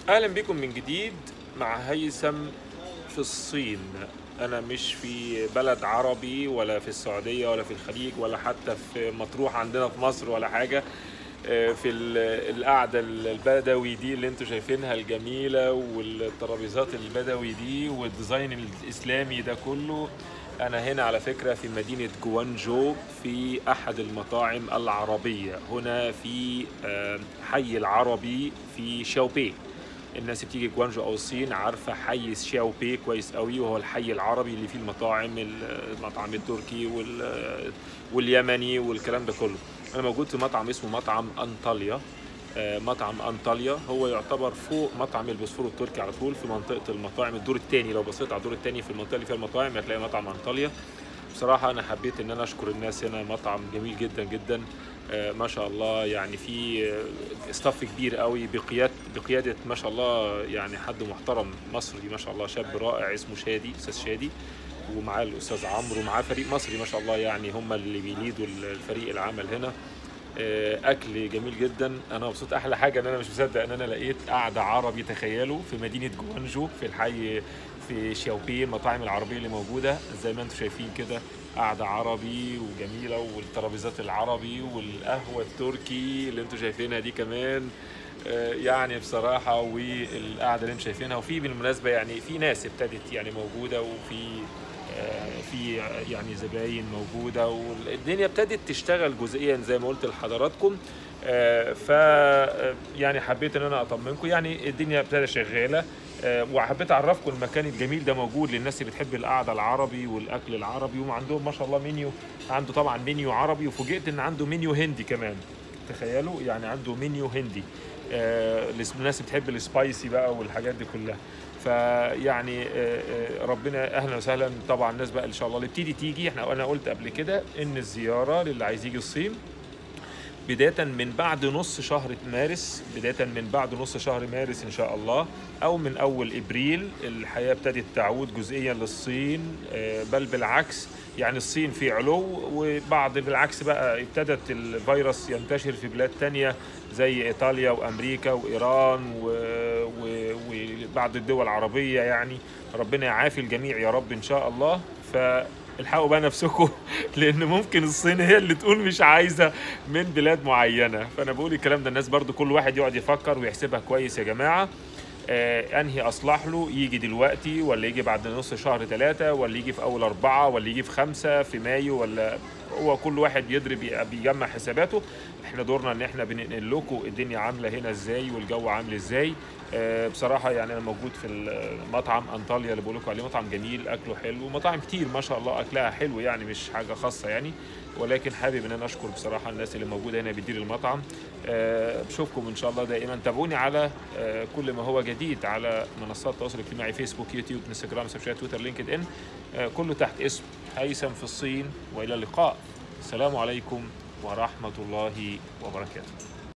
اهلا بكم من جديد مع هيثم في الصين انا مش في بلد عربي ولا في السعوديه ولا في الخليج ولا حتى في مطروح عندنا في مصر ولا حاجه آه، في ال- القعده البدوي دي اللي انتوا شايفينها الجميله والترابيزات البدوي دي والديزاين الاسلامي ده كله انا هنا على فكره في مدينه جوانجو في احد المطاعم العربيه هنا في آه، حي العربي في شاوبي الناس اللي بتيجي جوانجو او الصين عارفه حي شاو بي كويس قوي وهو الحي العربي اللي فيه المطاعم المطعم التركي وال واليمني والكلام ده كله انا موجود في مطعم اسمه مطعم انطاليا آه، مطعم انطاليا هو يعتبر فوق مطعم البوسفور التركي على طول في منطقه المطاعم الدور الثاني لو بصيت على الدور الثاني في المنطقه اللي فيها المطاعم هتلاقي مطعم انطاليا بصراحة أنا حبيت إن أنا أشكر الناس هنا مطعم جميل جدا جدا آه، ما شاء الله يعني في استاف كبير قوي بقيادة بقيادة ما شاء الله يعني حد محترم مصري ما شاء الله شاب رائع اسمه شادي أستاذ شادي ومعاه الأستاذ عمرو ومعاه فريق مصري ما شاء الله يعني هم اللي بيليدوا الفريق العمل هنا آه، اكل جميل جدا انا مبسوط احلى حاجه ان انا مش مصدق ان انا لقيت قعده عربي تخيلوا في مدينه جوانجو في الحي في شاوبي المطاعم العربيه اللي موجوده زي ما انتم شايفين كده قعده عربي وجميله والترابيزات العربي والقهوه التركي اللي انتم شايفينها دي كمان آه، يعني بصراحه والقعده اللي انتم شايفينها وفي بالمناسبه يعني في ناس ابتدت يعني موجوده وفي آه، في يعني زباين موجوده والدنيا ابتدت تشتغل جزئيا زي ما قلت لحضراتكم آه، ف آه، يعني حبيت ان انا اطمنكم يعني الدنيا ابتدى شغاله آه، وحبيت اعرفكم المكان الجميل ده موجود للناس اللي بتحب القعده العربي والاكل العربي وعندهم ما شاء الله منيو عنده طبعا منيو عربي وفوجئت ان عنده منيو هندي كمان تخيلوا يعني عنده منيو هندي آه، الناس بتحب السبايسي بقى والحاجات دي كلها فيعني آه، آه، ربنا اهلا وسهلا طبعا الناس بقى ان شاء الله اللي بتيجي تيجي احنا انا قلت قبل كده ان الزياره للي عايز يجي الصين بداية من بعد نص شهر مارس بداية من بعد نص شهر مارس إن شاء الله أو من أول إبريل الحياة ابتدت تعود جزئيا للصين آه، بل بالعكس يعني الصين في علو وبعض بالعكس بقى ابتدت الفيروس ينتشر في بلاد تانية زي إيطاليا وأمريكا وإيران و- و- وبعض الدول العربية يعني ربنا يعافي الجميع يا رب إن شاء الله ف الحقوا بقى نفسكم لان ممكن الصين هي اللي تقول مش عايزه من بلاد معينه فانا بقول الكلام ده الناس برضو كل واحد يقعد يفكر ويحسبها كويس يا جماعه آه انهي اصلح له يجي دلوقتي ولا يجي بعد نص شهر ثلاثة ولا يجي في اول اربعة ولا يجي في خمسة في مايو ولا هو كل واحد يضرب بيجمع حساباته احنا دورنا ان احنا بننقل لكم الدنيا عامله هنا ازاي والجو عامل ازاي آه، بصراحه يعني انا موجود في المطعم انطاليا اللي بقول لكم عليه مطعم جميل اكله حلو ومطاعم كتير ما شاء الله اكلها حلو يعني مش حاجه خاصه يعني ولكن حابب ان انا اشكر بصراحه الناس اللي موجوده هنا بتدير المطعم آه، بشوفكم ان شاء الله دائما تابعوني على آه، كل ما هو جديد على منصات التواصل الاجتماعي فيسبوك يوتيوب انستجرام سناب شات تويتر لينكد ان آه، كله تحت اسم هيثم في الصين والى اللقاء السلام عليكم ورحمه الله وبركاته